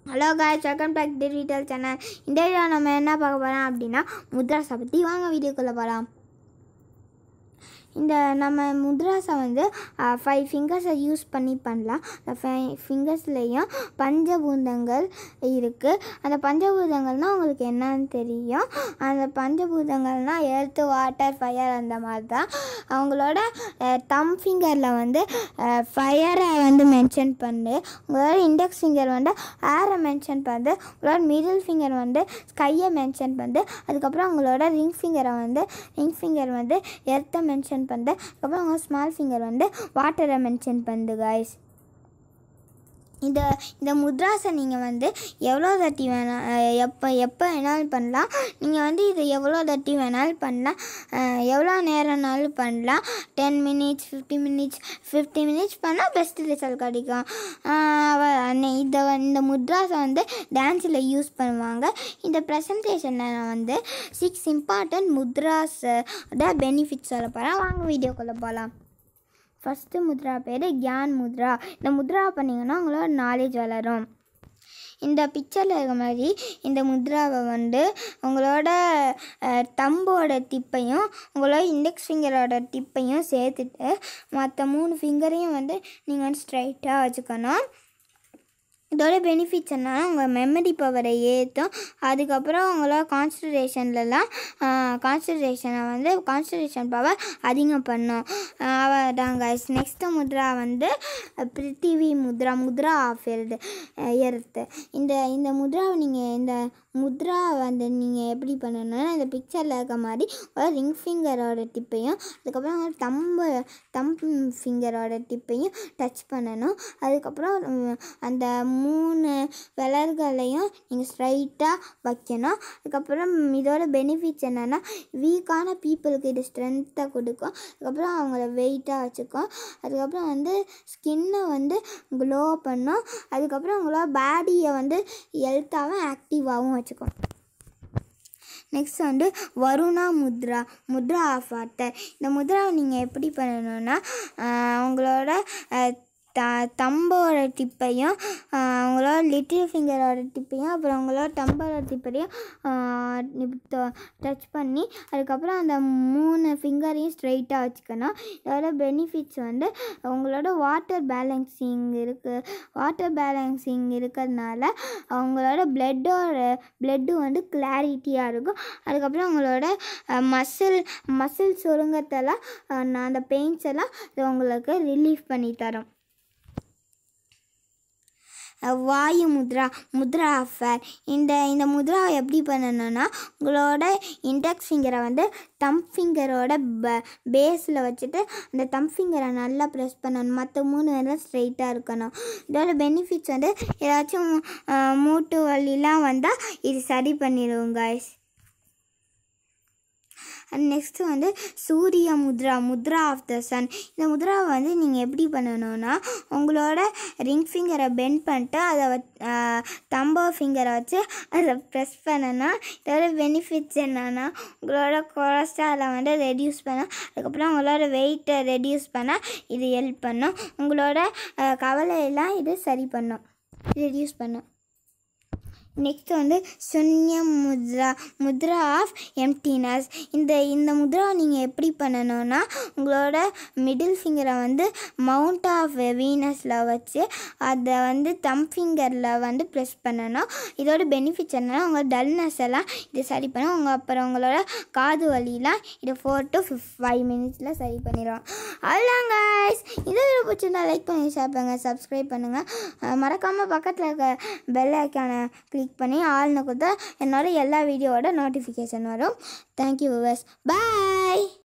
hello guys welcome back digital channel இந்த video நம்ம என்ன பார்க்க போகிறோம் அப்படின்னா முத்ராஸை பற்றி வாங்க வீடியோக்குள்ளே போகலாம் இந்த நம்ம முத்ராஸை வந்து ஃபைவ் ஃபிங்கர்ஸை யூஸ் பண்ணி பண்ணலாம் அந்த ஃபைவ் ஃபிங்கர்ஸ்லேயும் பஞ்சபூதங்கள் இருக்குது அந்த பஞ்சபூதங்கள்னால் உங்களுக்கு என்னன்னு தெரியும் அந்த பஞ்சபூதங்கள்னால் எர்த்து வாட்டர் ஃபயர் அந்த மாதிரி தான் அவங்களோட தம் ஃபிங்கரில் வந்து ஃபயரை வந்து மென்ஷன் பண்ணு உங்களோட இண்டெக்ஸ் ஃபிங்கர் வந்து ஏரை மென்ஷன் பண்ணுது உங்களோட மிடில் ஃபிங்கர் வந்து ஸ்கையை மென்ஷன் பண்ணுது அதுக்கப்புறம் உங்களோட ரிங் ஃபிங்கரை வந்து ரிங் ஃபிங்கர் வந்து எர்த்தை மென்ஷன் பண்ணுது அதுக்கப்புறம் உங்கள் ஸ்மால் ஃபிங்கர் வந்து வாட்டரை மென்ஷன் பண்ணுது காய்ஸ் இந்த இந்த முத்ராஸை நீங்கள் வந்து எவ்வளோ தட்டி வேணால் எப்போ எப்போ வேணாலும் பண்ணலாம் நீங்கள் வந்து இது எவ்வளோ தட்டி வேணாலும் பண்ணலாம் அஹ், எவ்வளோ நேரம்னாலும் பண்ணலாம் ten minutes fifty minutes fifty minutes பண்ணால் பெஸ்ட் ரிசல்ட் கிடைக்கும் அஹ், அவ- அன்னை- இந்த வ- இந்த முத்ராஸை வந்து டான்ஸில் யூஸ் பண்ணுவாங்க இந்த ப்ரெசன்டேஷனில் நான் வந்து சிக்ஸ் இம்பார்ட்டன்ட் முத்ராஸ் பெனிஃபிட்ஸ் சொல்ல போகிறேன் வாங்க வீடியோக்குள்ளே போகலாம் ஃபஸ்ட்டு முத்ரா பேர் கியான் முத்ரா இந்த முத்ரா பண்ணிங்கன்னா உங்களோட நாலேஜ் வளரும் இந்த பிக்சரில் இருக்க மாதிரி இந்த முத்ராவை வந்து உங்களோட தம்போட டிப்பையும் உங்களோட இண்டெக்ஸ் ஃபிங்கரோட டிப்பையும் சேர்த்துட்டு மற்ற மூணு ஃபிங்கரையும் வந்து நீங்கள் வந்து ஸ்ட்ரைட்டாக வச்சுக்கணும் இதோட பெனிஃபிட்ஸ் என்னன்னா உங்கள் மெமரி பவரை ஏற்றும் அதுக்கப்புறம் உங்களோட கான்சன்ட்ரேஷன்லலாம் கான்சன்ட்ரேஷனை வந்து கான்சன்ட்ரேஷன் பவர் அதிகம் பண்ணும் அதான் கைஸ் நெக்ஸ்ட்டு முத்ரா வந்து Prithvi mudra mudra of earth earth இந்த இந்த முத்ராவை நீங்கள் இந்த முத்ரா வந்து நீங்கள் எப்படி பண்ணணும்னா இந்த பிக்சரில் இருக்க மாதிரி ஒரு ரிங் ஃபிங்கரோட டிப்பையும் அதுக்கப்புறம் ஒரு தம்பு தம் ஃபிங்கரோட டிப்பையும் டச் பண்ணணும் அதுக்கப்புறம் உம், அந்த மூணு விரல்களையும் நீங்கள் ஸ்ட்ரைட்டாக வைக்கணும் அதுக்கப்புறம் இதோட பெனிஃபிட்ஸ் என்னென்னா வீக்கான பீப்புளுக்கு இது ஸ்ட்ரென்த்தை கொடுக்கும் அதுக்கப்புறம் அவங்கள வெயிட்டாக வச்சுக்கும் அதுக்கப்புறம் வந்து ஸ்கின்னை வந்து க்ளோ பண்ணும் அதுக்கப்புறம் உங்களோட பாடியை வந்து ஹெல்த்தாகவும் ஆக்டிவாகவும் வச்சுக்கும் நெக்ஸ்ட் வந்து வருணா முத்ரா முத்ரா ஆஃப் வாட்டர் இந்த முத்ராவை நீங்கள் எப்படி பண்ணணும்னா ஆஹ் உங்களோட ஆஹ் த தம்போட டிப்பையும் ஆஹ் உங்களோட லிட்டில் ஃபிங்கரோட டிப்பையும் அப்புறம் உங்களோட தம்போட டிப்பையும் டச் பண்ணி அதுக்கப்புறம் அந்த மூணு ஃபிங்கரையும் ஸ்ட்ரைட்டாக வச்சுக்கணும் இதோட பெனிஃபிட்ஸ் வந்து உங்களோட வாட்டர் பேலன்சிங் இருக்குது வாட்டர் பேலன்சிங் இருக்கிறதுனால அவங்களோட பிளட்டோட பிளட்டு வந்து கிளாரிட்டியாக இருக்கும் அதுக்கப்புறம் அவங்களோட மசில் மசில் சுருங்கத்தெல்லாம் அஹ், நான் அந்த பெயின்ஸ் எல்லாம் இது உங்களுக்கு ரிலீஃப் பண்ணி தரும் அஹ், வாயு முத்ரா முத்ரா அஃபேர் இந்த இந்த முத்ராவை எப்படி பண்ணணும்னா உங்களோட இண்டெக்ஸ் ஃபிங்கரை வந்து தம் ஃபிங்கரோட ப பேஸில் வச்சுட்டு அந்த தம் ஃபிங்கரை நல்லா ப்ரெஸ் பண்ணணும் மற்ற மூணு விரலும் ஸ்ட்ரைட்டாக இருக்கணும் இதோட பெனிஃபிட்ஸ் வந்து ஏதாச்சும் அஹ், மூட்டு வலிலாம் வந்தால் இது சரி பண்ணிடும் guys அண்ட் நெக்ஸ்ட்டு வந்து Surya mudra mudra of the sun இந்த முத்ராவை வந்து நீங்கள் எப்படி பண்ணணும்னா உங்களோட ரிங் ஃபிங்கரை பெண்ட் பண்ணிட்டு அதை தம்போ ஃபிங்கரை வச்சு அதை ப்ரெஸ் பண்ணணும் இதோட பெனிஃபிட்ஸ் என்னன்னா உங்களோட கொலஸ்ட்ராலை வந்து ரெடியூஸ் பண்ணும் அதுக்கப்புறம் உங்களோட வெயிட்டை ரெடியூஸ் பண்ண இது ஹெல்ப் பண்ணும் உங்களோட அஹ், கவலையெல்லாம் இது சரி பண்ணும் ரெடியூஸ் பண்ணும் நெக்ஸ்ட் வந்து சுன்ய முத்ரா முத்ரா ஆஃப் எம்டினஸ் இந்த இந்த முத்ராவை நீங்கள் எப்படி பண்ணணும்னா உங்களோட மிடில் ஃபிங்கரை வந்து மவுண்ட் ஆஃப் வீனஸில் வச்சு அதை வந்து தம் ஃபிங்கரில் வந்து ப்ரெஸ் பண்ணணும் இதோட பெனிஃபிட்ஸ் என்னன்னா உங்கள் டல்னஸ் எல்லாம் இது சரி பண்ணும் உங்கள் அப்புறம் உங்களோட காது வலிலாம் இது ஃபோர் டு ஃபைவ் மினிட்ஸில் சரி பண்ணிடும் அவ்வளோதான் guys இந்த வீடியோ பிடிச்சிருந்தா லைக் பண்ணி ஷேர் பண்ணுங்கள் சப்ஸ்கிரைப் பண்ணுங்கள் மறக்காமல் பக்கத்தில் இருக்க பெல் ஐக்கானை கிளிக் பண்ணி ஆள்னு கொடுத்தா என்னோட எல்லா வீடியோவோட நோட்டிஃபிகேஷன் வரும் தேங்க்யூ விவர்ஸ் பாய்